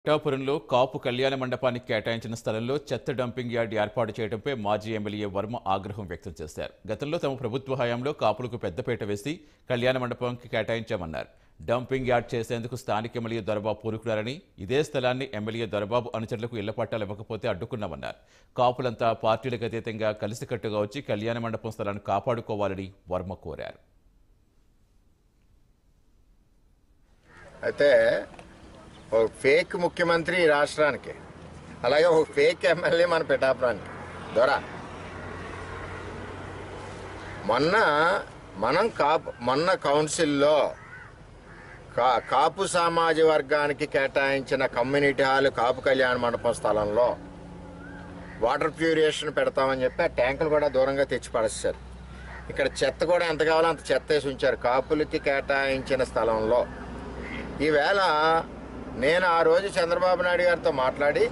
పిఠాపురంలో కాపు కళ్యాణ మండపానికి కేటాయించిన స్థలంలో చెత్త డంపింగ్ యార్డ్ ఏర్పాటు చేయడంపై మాజీ ఎమ్మెల్యే వర్మ ఆగ్రహం వ్యక్తం చేశారు గతంలో తమ ప్రభుత్వ హయాంలో కాపులకు పెద్దపీట వేసి కళ్యాణ మండపానికి కేటాయించామన్నారు డంపింగ్ యార్డ్ చేసేందుకు స్థానిక ఎమ్మెల్యే దొరబాబు పూనుకున్నారని ఇదే స్థలాన్ని ఎమ్మెల్యే దొరబాబు అనుచరులకు ఇళ్ల పట్టాలు ఇవ్వకపోతే అడ్డుకున్నామన్నారు కాపులంతా పార్టీలకు అతీతంగా కలిసికట్టుగా వచ్చి కళ్యాణ మండపం స్థలాన్ని కాపాడుకోవాలని వర్మ కోరారు అయితే ఒక ఫేక్ ముఖ్యమంత్రి ఈ రాష్ట్రానికి అలాగే ఒక ఫేక్ ఎమ్మెల్యే మన పిఠాపురానికి దొర మొన్న మనం కాపు మొన్న కౌన్సిల్లో కా కాపు సమాజ వర్గానికి కేటాయించిన కమ్యూనిటీ హాల్ కాపు కళ్యాణ మండపం స్థలంలో వాటర్ ప్యూరియేషన్ పెడతామని చెప్పి ఆ ట్యాంకులు కూడా దూరంగా తెచ్చి పడేశారు ఇక్కడ చెత్త కూడా ఎంత కావాలో అంత చెత్త వేసి ఉంచారు కాపులకి కేటాయించిన స్థలంలో ఈవేళ నేను ఆ రోజు చంద్రబాబు నాయుడు గారితో మాట్లాడి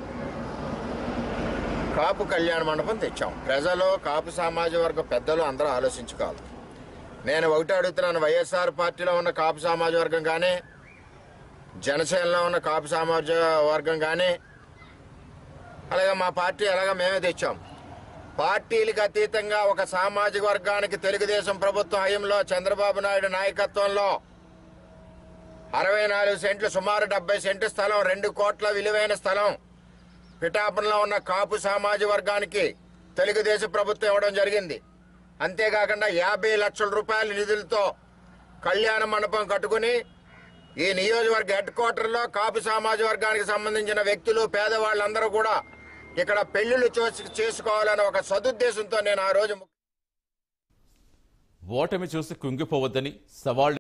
కాపు కళ్యాణ మండపం తెచ్చాం ప్రజలు కాపు సామాజిక వర్గ పెద్దలు అందరూ ఆలోచించుకోవాలి నేను ఒకటి అడుగుతున్నాను వైఎస్ఆర్ పార్టీలో ఉన్న కాపు సామాజిక వర్గం కానీ జనసేనలో ఉన్న కాపు సామాజిక వర్గం కానీ అలాగే మా పార్టీ అలాగే మేమే తెచ్చాం పార్టీలకు అతీతంగా ఒక సామాజిక వర్గానికి తెలుగుదేశం ప్రభుత్వం హయంలో చంద్రబాబు నాయుడు నాయకత్వంలో అరవై నాలుగు సెంట్లు సుమారు డెబ్బై సెంటు స్థలం రెండు కోట్ల విలువైన స్థలం పిఠాపురంలో ఉన్న కాపు సామాజిక వర్గానికి తెలుగుదేశం ప్రభుత్వం ఇవ్వడం జరిగింది అంతేకాకుండా యాభై లక్షల రూపాయల నిధులతో కళ్యాణ మండపం కట్టుకుని ఈ నియోజకవర్గ హెడ్ క్వార్టర్లో కాపు సామాజిక వర్గానికి సంబంధించిన వ్యక్తులు పేదవాళ్ళందరూ కూడా ఇక్కడ పెళ్లిళ్ళు చూసి చేసుకోవాలనే ఒక సదుద్దేశంతో నేను ఆ రోజు ఓటమి చూసి కుంగిపోవద్దని సవాళ్లు